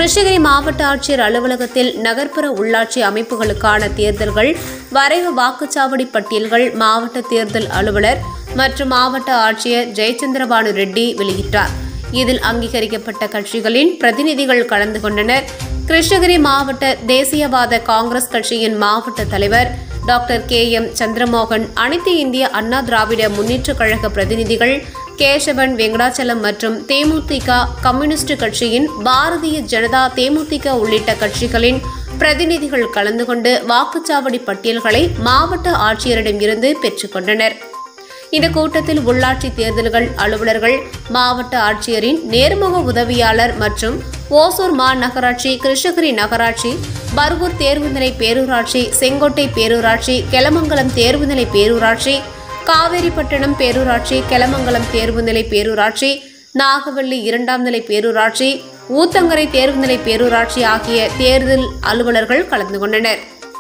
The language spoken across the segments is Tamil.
கிருஷ்ணகிரி மாவட்ட ஆட்சியர் அலுவலகத்தில் நகர்ப்புற உள்ளாட்சி அமைப்புகளுக்கான தேர்தல்கள் வரைவு வாக்குச்சாவடி பட்டியல்கள் மாவட்ட தேர்தல் அலுவலர் மற்றும் மாவட்ட ஆட்சியர் ஜெயச்சந்திரபானு ரெட்டி வெளியிட்டார் இதில் அங்கீகரிக்கப்பட்ட கட்சிகளின் பிரதிநிதிகள் கலந்து கொண்டனர் கிருஷ்ணகிரி மாவட்ட தேசியவாத காங்கிரஸ் கட்சியின் மாவட்ட தலைவர் டாக்டர் கே எம் சந்திரமோகன் அனைத்து இந்திய அண்ணா திராவிட முன்னேற்றக் கழக பிரதிநிதிகள் கேசவன் வெங்கடாச்சலம் மற்றும் தேமுதிக கம்யூனிஸ்ட் கட்சியின் பாரதிய ஜனதா தேமுதிக உள்ளிட்ட கட்சிகளின் பிரதிநிதிகள் கலந்து கொண்டு வாக்குச்சாவடி பட்டியல்களை மாவட்ட ஆட்சியரிடம் இருந்து பெற்றுக்கொண்டனர் இந்த கூட்டத்தில் உள்ளாட்சி தேர்தல்கள் அலுவலர்கள் மாவட்ட ஆட்சியரின் நேர்முக உதவியாளர் மற்றும் ஓசூர் மாநகராட்சி கிருஷ்ணகிரி நகராட்சி பர்கூர் தேர்வுநிலை பேரூராட்சி செங்கோட்டை பேரூராட்சி கெலமங்கலம் தேர்வுநிலை பேரூராட்சி காவேரிப்பட்டினம் பேரூராட்சி கெலமங்கலம் தேர்வுநிலை பேரூராட்சி நாகவள்ளி இரண்டாம் நிலை பேரூராட்சி ஊத்தங்கரை தேர்வுநிலை பேரூராட்சி ஆகிய தேர்தல் அலுவலர்கள் கலந்து கொண்டனர்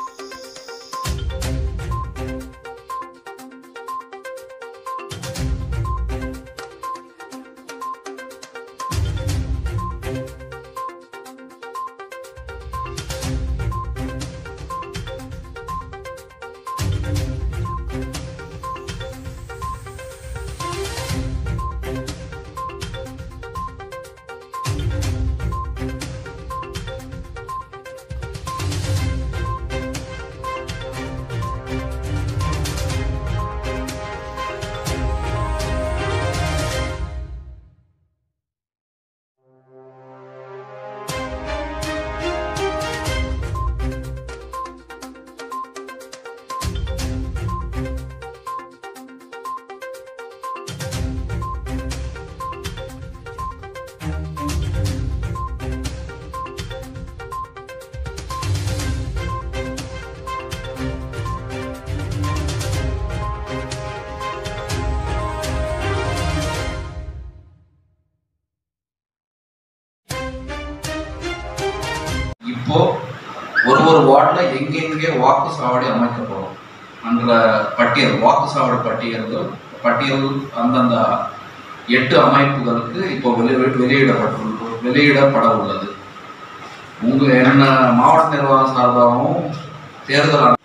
இப்போ ஒரு ஒரு வார்டில் எங்கெங்கே வாக்கு சாவடி அமைக்கப்படும் என்ற பட்டியல் வாக்கு சாவடி பட்டியல்கள் பட்டியல் அந்தந்த எட்டு அமைப்புகளுக்கு இப்போ வெளி வெளியிடப்பட்டுள்ள வெளியிடப்பட உள்ளது உங்க என்ன மாவட்ட நிர்வாகம் சார்பாகவும் தேர்தல்